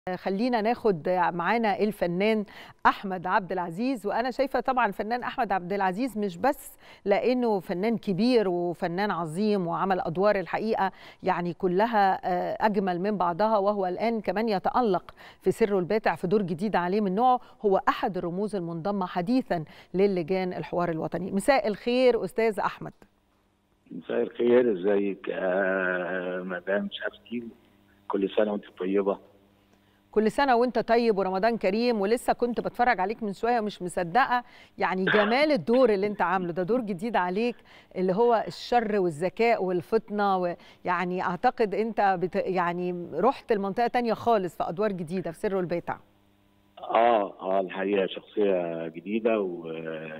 خلينا ناخد معانا الفنان احمد عبد العزيز وانا شايفه طبعا الفنان احمد عبد العزيز مش بس لانه فنان كبير وفنان عظيم وعمل ادوار الحقيقه يعني كلها اجمل من بعضها وهو الان كمان يتالق في سره الباتع في دور جديد عليه من نوعه هو احد الرموز المنضمه حديثا للجان الحوار الوطني مساء الخير استاذ احمد مساء الخير ازيك آه مدام شافتي كل سنه وانت طيبه كل سنه وانت طيب ورمضان كريم ولسه كنت بتفرج عليك من شويه ومش مصدقه يعني جمال الدور اللي انت عامله ده دور جديد عليك اللي هو الشر والذكاء والفطنه ويعني اعتقد انت بت يعني رحت لمنطقه تانية خالص في ادوار جديده في سر البيتع اه اه الحقيقه شخصيه جديده و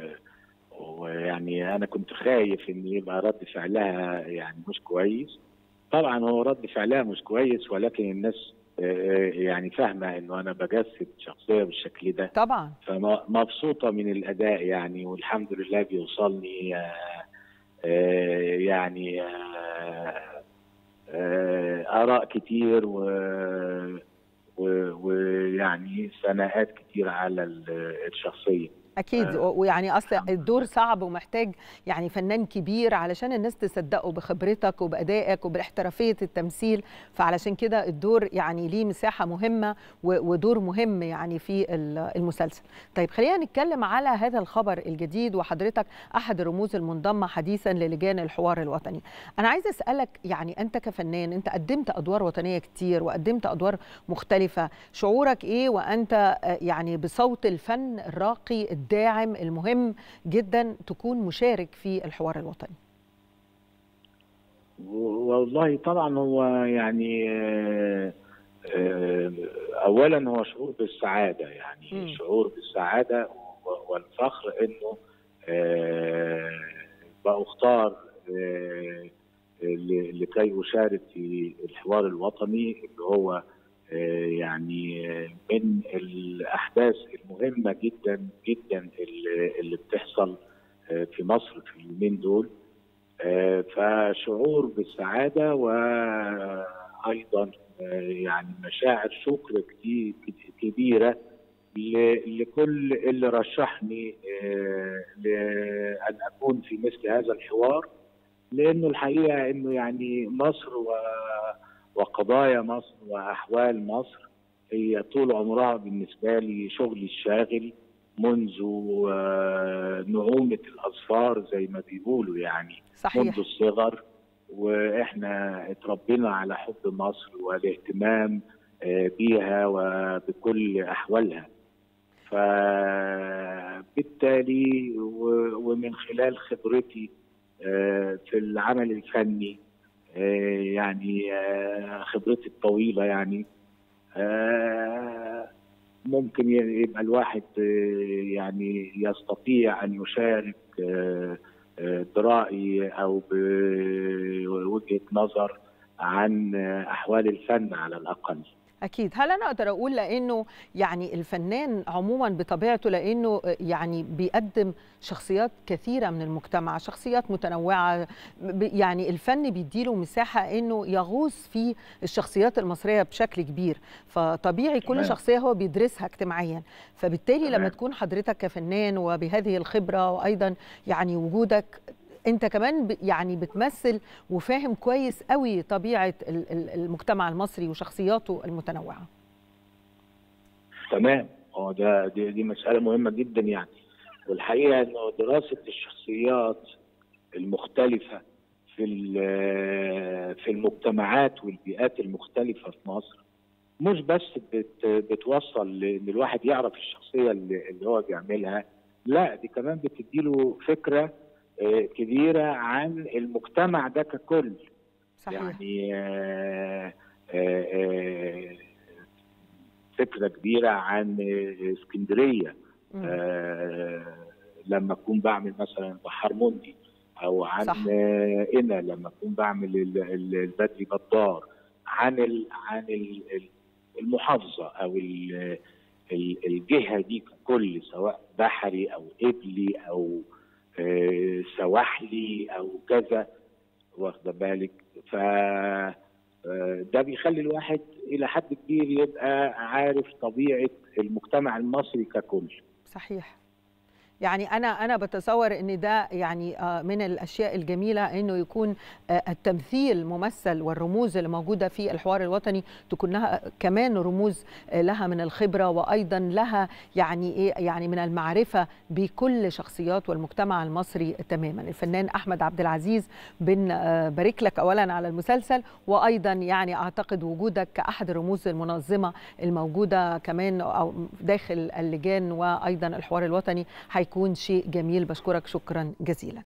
ويعني انا كنت خايف ان يبقى رد فعلها يعني مش كويس طبعا هو رد فعلها مش كويس ولكن الناس يعني فاهمه انه انا بجسد شخصيه بالشكل ده طبعا فمبسوطه من الاداء يعني والحمد لله بيوصلني يعني اراء كتير ويعني ثناءات كتير على الشخصيه اكيد ويعني اصل الدور صعب ومحتاج يعني فنان كبير علشان الناس تصدقه بخبرتك وبادائك وباحترافيه التمثيل فعلشان كده الدور يعني ليه مساحه مهمه ودور مهم يعني في المسلسل طيب خلينا نتكلم على هذا الخبر الجديد وحضرتك احد الرموز المنضمه حديثا للجان الحوار الوطني انا عايزه اسالك يعني انت كفنان انت قدمت ادوار وطنيه كتير وقدمت ادوار مختلفه شعورك ايه وانت يعني بصوت الفن الراقي الداعم المهم جدا تكون مشارك في الحوار الوطني والله طبعا هو يعني اولا هو شعور بالسعاده يعني م. شعور بالسعاده والفخر انه بأختار لكي اشارك في الحوار الوطني اللي هو يعني من الاحداث المهمه جدا جدا اللي بتحصل في مصر في اليومين دول فشعور بالسعاده وايضا يعني مشاعر شكر كبيره لكل اللي رشحني لان اكون في مثل هذا الحوار لانه الحقيقه انه يعني مصر و وقضايا مصر واحوال مصر هي طول عمرها بالنسبه لي شغلي الشاغل منذ نعومه الاظفار زي ما بيقولوا يعني صحيح. منذ الصغر واحنا اتربينا على حب مصر والاهتمام بيها وبكل احوالها فبالتالي ومن خلال خبرتي في العمل الفني يعني خبرتي الطويلة يعني ممكن يبقى الواحد يعني يستطيع أن يشارك برأي أو بوجهة نظر عن أحوال الفن على الأقل اكيد هل انا اقدر اقول لانه يعني الفنان عموما بطبيعته لانه يعني بيقدم شخصيات كثيره من المجتمع شخصيات متنوعه يعني الفن بيديله مساحه انه يغوص في الشخصيات المصريه بشكل كبير فطبيعي كل تمام. شخصيه هو بيدرسها اجتماعيا فبالتالي تمام. لما تكون حضرتك كفنان وبهذه الخبره وايضا يعني وجودك انت كمان يعني بتمثل وفاهم كويس قوي طبيعه المجتمع المصري وشخصياته المتنوعه تمام اه ده دي, دي مساله مهمه جدا يعني والحقيقه انه دراسه الشخصيات المختلفه في في المجتمعات والبيئات المختلفه في مصر مش بس بت بتوصل ان الواحد يعرف الشخصيه اللي, اللي هو بيعملها لا دي كمان بتديله فكره كبيرة عن المجتمع ده ككل صحيح. يعني آآ آآ فكرة كبيرة عن اسكندرية لما أكون بعمل مثلا بحر موندي أو عن صح. إنا لما أكون بعمل البدري بدار عن ال عن ال المحافظة أو الجهة دي ككل سواء بحري أو قبلي أو سواحلي او كذا واخده بالك ف ده بيخلي الواحد الى حد كبير يبقى عارف طبيعه المجتمع المصري ككل صحيح يعني انا انا بتصور ان ده يعني من الاشياء الجميله انه يكون التمثيل ممثل والرموز اللي موجوده في الحوار الوطني تكون لها كمان رموز لها من الخبره وايضا لها يعني ايه يعني من المعرفه بكل شخصيات والمجتمع المصري تماما الفنان احمد عبد العزيز بنبارك لك اولا على المسلسل وايضا يعني اعتقد وجودك كاحد الرموز المنظمه الموجوده كمان او داخل اللجان وايضا الحوار الوطني هيكون شيء جميل بشكرك شكرا جزيلا